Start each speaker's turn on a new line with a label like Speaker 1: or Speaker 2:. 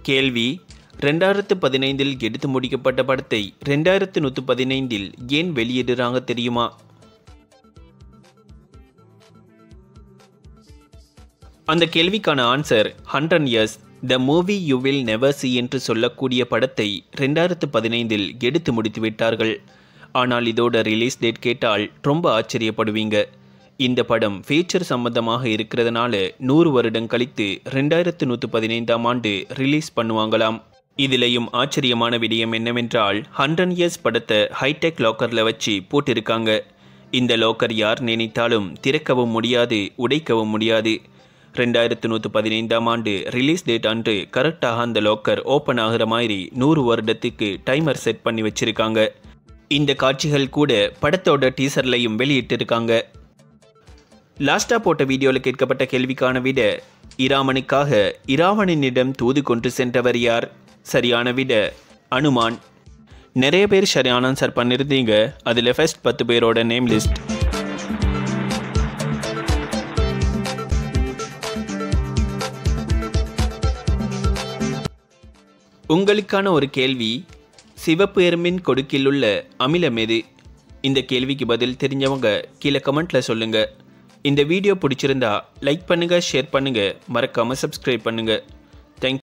Speaker 1: கேள்வி ரெண்டாயிரத்து பதினைந்தில் எடுத்து முடிக்கப்பட்ட படத்தை ரெண்டாயிரத்து நூற்று பதினைந்தில் ஏன் வெளியிடுறாங்க தெரியுமா அந்த கேள்விக்கான answer hundred years the movie you will never see என்று சொல்லக்கூடிய படத்தை ரெண்டாயிரத்து பதினைந்தில் எடுத்து முடித்து விட்டார்கள் ஆனால் இதோட ரிலீஸ் டேட் கேட்டால் ரொம்ப ஆச்சரியப்படுவீங்க இந்த படம் ஃபீச்சர் சம்பந்தமாக இருக்கிறதுனால நூறு வருடம் கழித்து ரெண்டாயிரத்து நூற்று பதினைந்தாம் ஆண்டு ரிலீஸ் பண்ணுவாங்களாம் இதிலையும் ஆச்சரியமான விடயம் என்னவென்றால் ஹண்ட்ரட் இயர்ஸ் படத்தை ஹைடெக் லாக்கரில் வச்சு போட்டிருக்காங்க இந்த லாக்கர் யார் நினைத்தாலும் திறக்கவும் முடியாது உடைக்கவும் முடியாது ரெண்டாயிரத்து நூற்று பதினைந்தாம் ஆண்டு ரிலீஸ் டேட் அன்று கரெக்டாக அந்த லாக்கர் ஓப்பன் ஆகிற மாதிரி நூறு வருடத்துக்கு டைமர் செட் பண்ணி வச்சிருக்காங்க இந்த காட்சிகள் கூட படத்தோட டீசர்லையும் வெளியிட்டிருக்காங்க லாஸ்டா போட்ட வீடியோவில் கேட்கப்பட்ட கேள்விக்கான விட இராமனுக்காக இராவணனிடம் தூது கொண்டு சென்றவர் யார் சரியான விட அனுமான் நிறைய பேர் சரியான ஆன்சர் பண்ணியிருந்தீங்க அதில் ஃபர்ஸ்ட் பத்து பேரோட நேம் லிஸ்ட் உங்களுக்கான ஒரு கேள்வி சிவப்பு எறும்பின் கொடுக்கில் உள்ள அமிலம் எது இந்த கேள்விக்கு பதில் தெரிஞ்சவங்க கீழே கமெண்ட்ல சொல்லுங்க இந்த வீடியோ பிடிச்சிருந்தா லைக் பண்ணுங்க ஷேர் பண்ணுங்க மறக்காம சப்ஸ்கிரைப் பண்ணுங்க